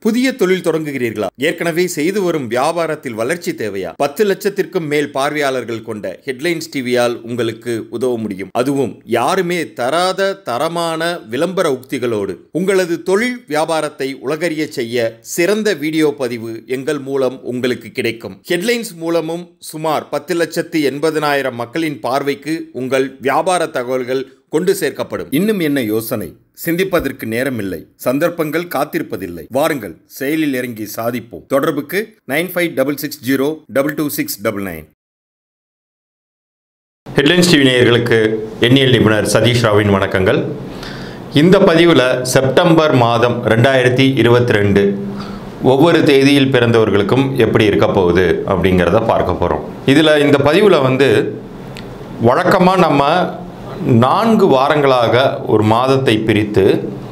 புதிய தொழில் தொடங்குகிறீர்களா ஏற்கனவே செய்து வரும் வியாபாரத்தில் வளர்ச்சி தேவையா பத்து லட்சத்திற்கும் மேல் பார்வையாளர்கள் கொண்ட ஹெட்லைன்ஸ் டிவியால் உங்களுக்கு உதவ முடியும் அதுவும் யாருமே தராத தரமான விளம்பர உக்திகளோடு உங்களது தொழில் வியாபாரத்தை உலகறிய செய்ய சிறந்த வீடியோ பதிவு எங்கள் மூலம் உங்களுக்கு கிடைக்கும் ஹெட்லைன்ஸ் மூலமும் சுமார் பத்து லட்சத்து எண்பதனாயிரம் மக்களின் பார்வைக்கு உங்கள் வியாபார தகவல்கள் கொண்டு சேர்க்கப்படும் இன்னும் என்ன யோசனை சிந்திப்பதற்கு நேரமில்லை சந்தர்ப்பங்கள் காத்திருப்பதில்லை வாருங்கள் செயலில் இறங்கி சாதிப்போம் தொடர்புக்கு nine five double six zero double two six double nine headlines TV நேயர்களுக்கு எண்ணியல் நிபுணர் சதீஷ் ராவின் வணக்கங்கள் இந்த பதிவில் செப்டம்பர் மாதம் ரெண்டாயிரத்தி இருபத்தி ரெண்டு ஒவ்வொரு தேதியில் பிறந்தவர்களுக்கும் எப்படி இருக்க போகுது அப்படிங்கிறத பார்க்க போகிறோம் இதில் இந்த பதிவில் வந்து வழக்கமாக நம்ம நான்கு வாரங்களாக ஒரு மாதத்தை பிரித்து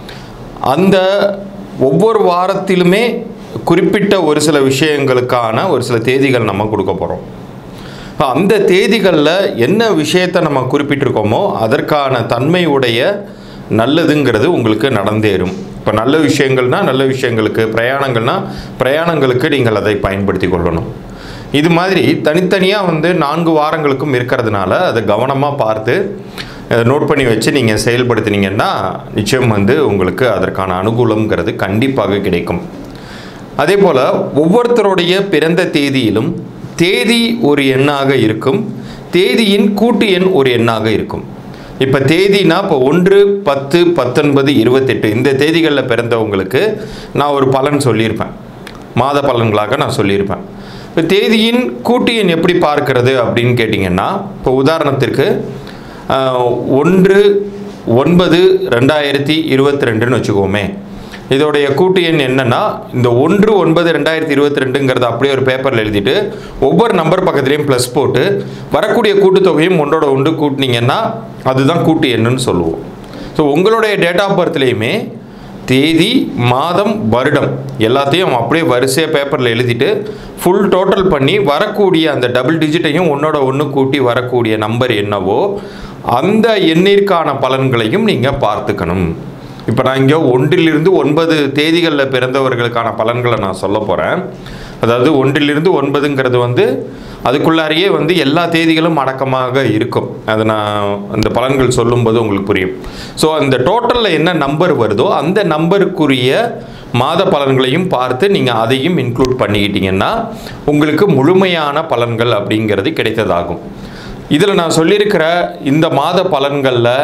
அந்த ஒவ்வொரு வாரத்திலுமே குறிப்பிட்ட ஒரு சில விஷயங்களுக்கான ஒரு சில தேதிகள் நம்ம கொடுக்க போகிறோம் அந்த தேதிகளில் என்ன விஷயத்தை நம்ம குறிப்பிட்டிருக்கோமோ அதற்கான தன்மை உடைய நல்லதுங்கிறது உங்களுக்கு நடந்தேறும் இப்போ நல்ல விஷயங்கள்னா நல்ல விஷயங்களுக்கு பிரயாணங்கள்னா பிரயாணங்களுக்கு நீங்கள் அதை பயன்படுத்தி கொள்ளணும் இது மாதிரி தனித்தனியாக வந்து நான்கு வாரங்களுக்கும் இருக்கிறதுனால அதை கவனமாக பார்த்து அதை நோட் பண்ணி வச்சு நீங்கள் செயல்படுத்தினீங்கன்னா நிச்சயம் வந்து உங்களுக்கு அதற்கான அனுகூலங்கிறது கண்டிப்பாக கிடைக்கும் அதே போல் ஒவ்வொருத்தருடைய பிறந்த தேதியிலும் தேதி ஒரு எண்ணாக இருக்கும் தேதியின் கூட்டு எண் ஒரு எண்ணாக இருக்கும் இப்போ தேதினா இப்போ ஒன்று பத்து பத்தொன்பது இருபத்தெட்டு இந்த தேதிகளில் பிறந்தவங்களுக்கு நான் ஒரு பலன் சொல்லியிருப்பேன் மாத பலன்களாக நான் சொல்லியிருப்பேன் இப்போ தேதியின் கூட்டு எண் எப்படி பார்க்கறது அப்படின்னு கேட்டிங்கன்னா இப்போ உதாரணத்திற்கு ஆஹ், ஒன்று ஒன்பது ரெண்டாயிரத்தி இருபத்தி ரெண்டுன்னு வச்சுக்கோமே இதோடைய கூட்டு எண் என்னன்னா இந்த ஒன்று ஒன்பது ரெண்டாயிரத்தி இருபத்தி ரெண்டுங்கிறத அப்படியே ஒரு பேப்பரில் எழுதிட்டு ஒவ்வொரு நம்பர் பக்கத்துலேயும் ப்ளஸ் போட்டு வரக்கூடிய கூட்டுத்தொகையும் ஒன்றோட ஒன்று கூட்டினீங்கன்னா அதுதான் கூட்டு எண்ணுன்னு சொல்லுவோம் ஸோ உங்களுடைய டேட் ஆஃப் பர்த்லேயுமே தேதி மாதம் வருடம் எல்லாத்தையும் அப்படியே வரிசையாக பேப்பரில் எழுதிட்டு ஃபுல் டோட்டல் பண்ணி வரக்கூடிய அந்த டபுள் டிஜிட்டையும் ஒன்றோட ஒன்று கூட்டி வரக்கூடிய நம்பர் என்னவோ அந்த எண்ணிற்கான பலன்களையும் நீங்கள் பார்த்துக்கணும் இப்போ நான் இங்கே ஒன்றிலிருந்து ஒன்பது தேதிகளில் பிறந்தவர்களுக்கான பலன்களை நான் சொல்ல போகிறேன் அதாவது ஒன்றிலிருந்து ஒன்பதுங்கிறது வந்து அதுக்குள்ளாரையே வந்து எல்லா தேதிகளும் அடக்கமாக இருக்கும் அதை நான் அந்த பலன்கள் சொல்லும்போது உங்களுக்கு புரியும் ஸோ அந்த டோட்டலில் என்ன நம்பர் வருதோ அந்த நம்பருக்குரிய மாத பலன்களையும் பார்த்து நீங்கள் அதையும் இன்க்ளூட் பண்ணிக்கிட்டீங்கன்னா உங்களுக்கு முழுமையான பலன்கள் அப்படிங்கிறது கிடைத்ததாகும் இதில் நான் சொல்லியிருக்கிற இந்த மாத பலன்களில்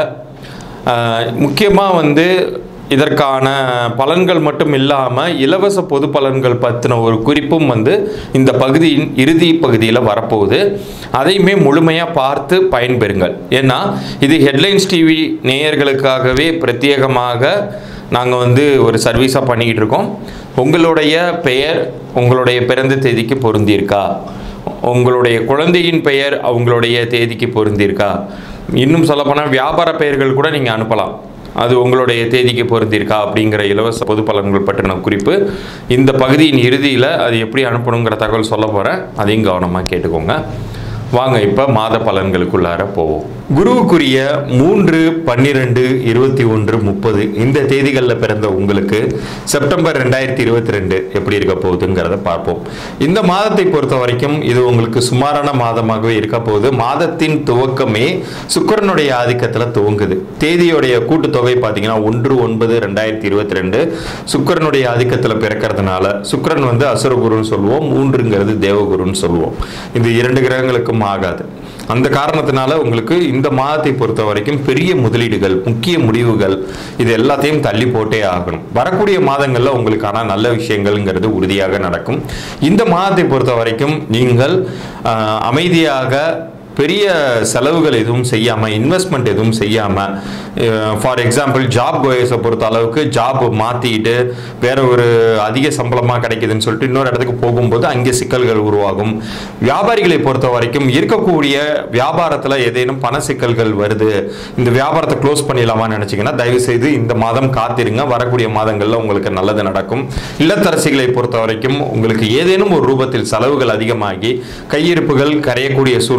முக்கியமாக வந்து இதற்கான பலன்கள் மட்டும் இல்லாமல் இலவச பொது பலன்கள் பற்றின ஒரு குறிப்பும் வந்து இந்த பகுதியின் இறுதி பகுதியில் வரப்போகுது அதையுமே முழுமையாக பார்த்து பயன்பெறுங்கள் ஏன்னா இது ஹெட்லைன்ஸ் டிவி நேயர்களுக்காகவே பிரத்யேகமாக நாங்கள் வந்து ஒரு சர்வீஸாக பண்ணிக்கிட்டு இருக்கோம் உங்களுடைய பெயர் உங்களுடைய பிறந்த தேதிக்கு பொருந்தியிருக்கா உங்களுடைய குழந்தையின் பெயர் அவங்களுடைய தேதிக்கு பொருந்தியிருக்கா இன்னும் சொல்லப்போனால் வியாபார பெயர்கள் கூட நீங்கள் அனுப்பலாம் அது உங்களுடைய தேதிக்கு பொருந்திருக்கா அப்படிங்கிற இலவச பொது பலன்கள் பற்றின குறிப்பு இந்த பகுதியின் இறுதியில் அது எப்படி அனுப்பணுங்கிற தகவல் சொல்ல போகிறேன் அதையும் கவனமாக கேட்டுக்கோங்க வாங்க இப்போ மாத பலன்களுக்குள்ளார போவோம் குருவுக்குரிய மூன்று பன்னிரெண்டு இருபத்தி ஒன்று முப்பது இந்த தேதிகளில் பிறந்த உங்களுக்கு செப்டம்பர் ரெண்டாயிரத்தி இருபத்தி ரெண்டு எப்படி இருக்க போகுதுங்கிறத பார்ப்போம் இந்த மாதத்தை பொறுத்த வரைக்கும் இது உங்களுக்கு சுமாரான மாதமாகவே இருக்க போகுது மாதத்தின் துவக்கமே சுக்கிரனுடைய ஆதிக்கத்தில் துவங்குது தேதியுடைய கூட்டுத்தொகை பார்த்தீங்கன்னா ஒன்று ஒன்பது ரெண்டாயிரத்தி இருபத்தி ரெண்டு சுக்கிரனுடைய ஆதிக்கத்தில் பிறக்கிறதுனால சுக்கிரன் வந்து அசுரகுருன்னு சொல்லுவோம் மூன்றுங்கிறது தேவகுருன்னு சொல்லுவோம் இது இரண்டு கிரகங்களுக்கும் ஆகாது அந்த காரணத்தினால உங்களுக்கு இந்த மாதத்தை பொறுத்த வரைக்கும் பெரிய முதலீடுகள் முக்கிய முடிவுகள் இது எல்லாத்தையும் தள்ளி போட்டே ஆகணும் வரக்கூடிய மாதங்களில் உங்களுக்கான நல்ல விஷயங்கள்ங்கிறது உறுதியாக நடக்கும் இந்த மாதத்தை பொறுத்த வரைக்கும் நீங்கள் ஆஹ், அமைதியாக பெரிய செலவுகள் எதுவும் செய்யாமல் இன்வெஸ்ட்மெண்ட் எதுவும் செய்யாமல் ஃபார் எக்ஸாம்பிள் ஜாப் கோயஸை பொறுத்த அளவுக்கு ஜாப் மாற்றிக்கிட்டு வேற ஒரு அதிக சம்பளமாக கிடைக்குதுன்னு சொல்லிட்டு இன்னொரு இடத்துக்கு போகும்போது அங்கே சிக்கல்கள் உருவாகும் வியாபாரிகளை பொறுத்த வரைக்கும் இருக்கக்கூடிய வியாபாரத்தில் ஏதேனும் பண சிக்கல்கள் வருது இந்த வியாபாரத்தை க்ளோஸ் பண்ணிடலாமான்னு நினச்சிங்கன்னா தயவு செய்து இந்த மாதம் காத்திருங்க வரக்கூடிய மாதங்களில் உங்களுக்கு நல்லது நடக்கும் இல்லத்தரசிகளை பொறுத்த வரைக்கும் உங்களுக்கு ஏதேனும் ஒரு ரூபத்தில் செலவுகள் அதிகமாகி கையிருப்புகள் கரையக்கூடிய சூழ்நிலைகள் உருவாகும்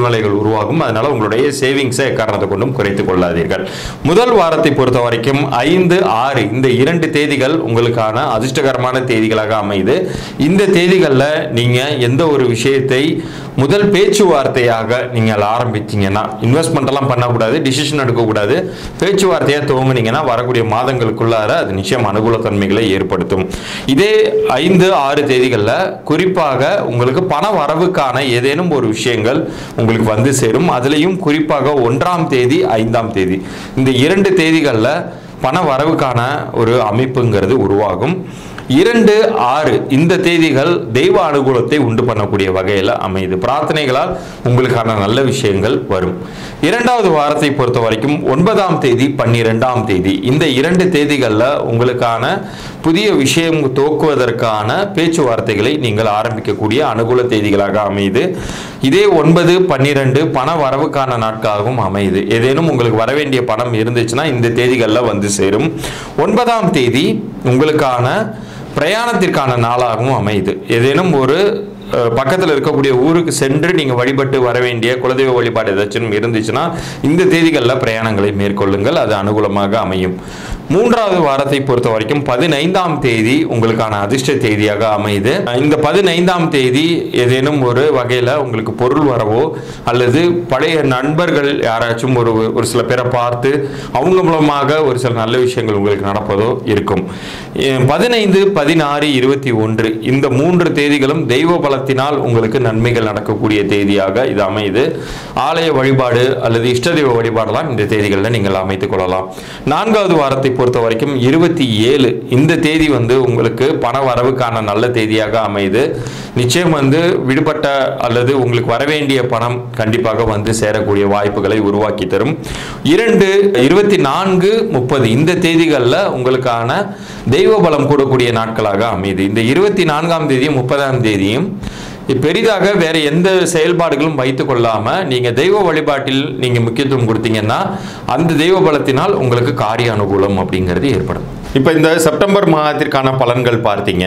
உருவாகும் அதனால உங்களுடைய சேவிங்ஸை எக்காரணத்தை கொண்டும் குறைத்துக் கொள்ளாதீர்கள் முதல் வாரத்தை பொறுத்த வரைக்கும் ஐந்து ஆறு இந்த இரண்டு தேதிகள் உங்களுக்கான அதிர்ஷ்டகரமான தேதிகளாக அமையுது இந்த தேதிகளில் நீங்கள் எந்த ஒரு விஷயத்தை முதல் பேச்சுவார்த்தையாக நீங்கள் ஆரம்பிச்சீங்கன்னா இன்வெஸ்ட்மெண்ட் எல்லாம் பண்ணக்கூடாது டிசிஷன் எடுக்கக்கூடாது பேச்சுவார்த்தையாக துவங்குனீங்கன்னா வரக்கூடிய மாதங்களுக்குள்ளார அது நிச்சயம் அனுகூலத்தன்மைகளை ஏற்படுத்தும் இதே ஐந்து ஆறு தேதிகளில் குறிப்பாக உங்களுக்கு பண வரவுக்கான ஏதேனும் ஒரு விஷயங்கள் உங்களுக்கு வந்து சேரும் அதுலேயும் குறிப்பாக ஒன்றாம் தேதி ஐந்தாம் தேதி இந்த இரண்டு தேதிகளில் பண வரவுக்கான ஒரு அமைப்புங்கிறது உருவாகும் இரண்டு ஆறு இந்த தேதிகள் தெய்வ அனுகூலத்தை உண்டு பண்ணக்கூடிய வகையில் அமையுது பிரார்த்தனைகளால் உங்களுக்கான நல்ல விஷயங்கள் வரும் இரண்டாவது வாரத்தை பொறுத்த வரைக்கும் ஒன்பதாம் தேதி பன்னிரெண்டாம் தேதி இந்த இரண்டு தேதிகளில் உங்களுக்கான புதிய விஷயம் துவக்குவதற்கான பேச்சுவார்த்தைகளை நீங்கள் ஆரம்பிக்கக்கூடிய அனுகூல தேதிகளாக அமையுது இதே ஒன்பது பன்னிரெண்டு பண வரவுக்கான நாட்காகவும் அமையுது ஏதேனும் உங்களுக்கு வர வேண்டிய பணம் இருந்துச்சுன்னா இந்த தேதிகளில் வந்து சேரும் ஒன்பதாம் தேதி உங்களுக்கான பிரயாணத்திற்கான நாளாகவும் அமையுது ஏதேனும் ஒரு அஹ், பக்கத்தில் இருக்கக்கூடிய ஊருக்கு சென்று நீங்கள் வழிபட்டு வர வேண்டிய குலதெய்வ வழிபாடு ஏதாச்சும் இருந்துச்சுன்னா இந்த தேதிகளில் பிரயாணங்களை மேற்கொள்ளுங்கள் அது அனுகூலமாக அமையும் மூன்றாவது வாரத்தை பொறுத்த வரைக்கும் பதினைந்தாம் தேதி உங்களுக்கான அதிர்ஷ்ட தேதியாக அமையுது இந்த பதினைந்தாம் தேதி ஏதேனும் ஒரு வகையில் உங்களுக்கு பொருள் வரவோ அல்லது பழைய நண்பர்கள் யாராச்சும் ஒரு ஒரு சில பேரை பார்த்து அவங்க மூலமாக ஒரு சில நல்ல விஷயங்கள் உங்களுக்கு நடப்பதோ இருக்கும் எ- பதினைந்து பதினாறு இருபத்தி ஒன்று இந்த மூன்று தேதிகளும் தெய்வ பலத்தினால் உங்களுக்கு நன்மைகள் நடக்கக்கூடிய தேதியாக இது அமையுது ஆலய வழிபாடு அல்லது இஷ்ட தெய்வ வழிபாடெல்லாம் இந்த தேதிகளில் நீங்கள் அமைத்துக் கொள்ளலாம் நான்காவது வாரத்தை பொறுத்த வரைக்கும் இருபத்தி ஏழு இந்த தேதி வந்து உங்களுக்கு பண வரவுக்கான நல்ல தேதியாக அமையுது நிச்சயம் வந்து விடுபட்ட அல்லது உங்களுக்கு வரவேண்டிய பணம் கண்டிப்பாக வந்து சேரக்கூடிய வாய்ப்புகளை உருவாக்கி தரும் இரண்டு இருபத்தி நான்கு முப்பது இந்த தேதிகளில் உங்களுக்கான தெய்வ பலம் கூடக்கூடிய நாட்களாக அமையுது இந்த இருபத்தி நான்காம் தேதியும் முப்பதாம் தேதியும் பெரிதாக வேற எந்த செயல்பாடுகளும் வைத்துக் கொள்ளாம நீங்க தெய்வ வழிபாட்டில் நீங்க முக்கியத்துவம் கொடுத்தீங்கன்னா அந்த தெய்வ பலத்தினால் உங்களுக்கு காரிய அனுகூலம் அப்படிங்கிறது ஏற்படும் இப்போ இந்த செப்டம்பர் மாதத்திற்கான பலன்கள் பார்த்தீங்க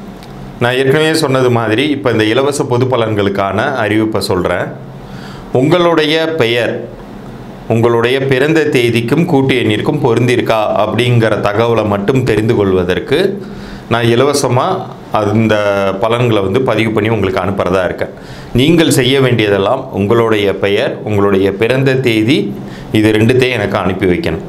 நான் ஏற்கனவே சொன்னது மாதிரி இப்போ இந்த இலவச பொது பலன்களுக்கான அறிவிப்பை சொல்கிறேன் உங்களுடைய பெயர் உங்களுடைய பிறந்த தேதிக்கும் கூட்டு எண்ணிற்கும் பொருந்திருக்கா அப்படிங்கிற தகவலை மட்டும் தெரிந்து கொள்வதற்கு நான் இலவசமாக அந்த பலன்களை வந்து பதிவு பண்ணி உங்களுக்கு அனுப்புகிறதா இருக்கேன் நீங்கள் செய்ய வேண்டியதெல்லாம் உங்களுடைய பெயர் உங்களுடைய பிறந்த தேதி இது ரெண்டுத்தையும் எனக்கு அனுப்பி வைக்கணும்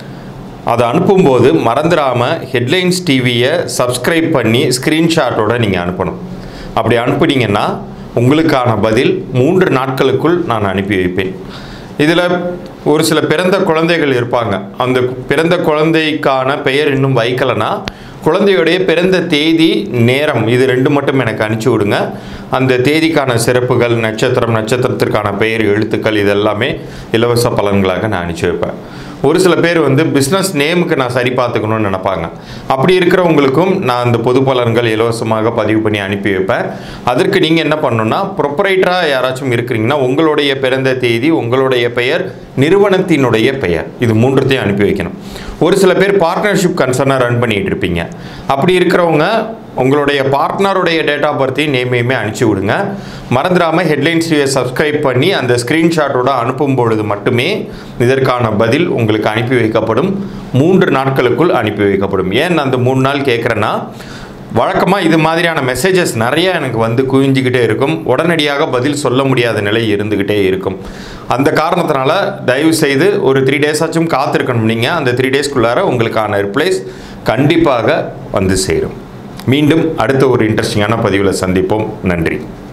அதை அனுப்பும்போது மறந்துடாமல் ஹெட்லைன்ஸ் டிவியை சப்ஸ்கிரைப் பண்ணி ஸ்க்ரீன்ஷாட்டோட நீங்கள் அனுப்பணும் அப்படி அனுப்புனீங்கன்னா உங்களுக்கான பதில் மூன்று நாட்களுக்குள் நான் அனுப்பி வைப்பேன் இதில் ஒரு சில பிறந்த குழந்தைகள் இருப்பாங்க அந்த பிறந்த குழந்தைக்கான பெயர் இன்னும் வைக்கலைன்னா குழந்தையுடைய பிறந்த தேதி நேரம் இது ரெண்டு மட்டும் எனக்கு அனுப்பிச்சி விடுங்க அந்த தேதிக்கான சிறப்புகள் நட்சத்திரம் நட்சத்திரத்திற்கான பெயர் எழுத்துக்கள் இதெல்லாமே இலவச பலன்களாக நான் அனுப்பிச்சி வைப்பேன் ஒரு சில பேர் வந்து பிஸ்னஸ் நேமுக்கு நான் சரி பார்த்துக்கணும்னு நினைப்பாங்க அப்படி இருக்கிறவங்களுக்கும் நான் அந்த பொது பலன்கள் இலவசமாக பதிவு பண்ணி அனுப்பி வைப்பேன் அதற்கு நீங்கள் என்ன பண்ணணும்னா ப்ரொப்பரைட்டராக யாராச்சும் இருக்கிறீங்கன்னா உங்களுடைய பிறந்த தேதி உங்களுடைய பெயர் நிறுவனத்தினுடைய பெயர் இது மூன்றுத்தையும் அனுப்பி வைக்கணும் ஒரு சில பேர் பார்ட்னர்ஷிப் கன்சர்னாக ரன் பண்ணிட்டு இருப்பீங்க அப்படி இருக்கிறவங்க உங்களுடைய பார்ட்னருடைய டேட் ஆஃப் பர்த்தையும் நேமையுமே அனுப்பிச்சி விடுங்க மறந்துடாமல் ஹெட்லைன்ஸ் சப்ஸ்கிரைப் பண்ணி அந்த ஸ்க்ரீன்ஷாட்டோட அனுப்பும் பொழுது மட்டுமே இதற்கான பதில் உங்களுக்கு அனுப்பி வைக்கப்படும் மூன்று நாட்களுக்குள் அனுப்பி வைக்கப்படும் ஏன் அந்த மூணு நாள் கேட்குறேன்னா வழக்கமாக இது மாதிரியான மெசேஜஸ் நிறைய எனக்கு வந்து குவிஞ்சிக்கிட்டே இருக்கும் உடனடியாக பதில் சொல்ல முடியாத நிலை இருந்துக்கிட்டே இருக்கும் அந்த காரணத்தினால தயவு செய்து ஒரு த்ரீ டேஸ் ஆச்சும் காத்திருக்கணும் நீங்கள் அந்த த்ரீ டேஸ்க்குள்ளார உங்களுக்கான ரிப்ளைஸ் கண்டிப்பாக வந்து சேரும் மீண்டும் அடுத்த ஒரு இன்ட்ரெஸ்டிங்கான பதிவில் சந்திப்போம் நன்றி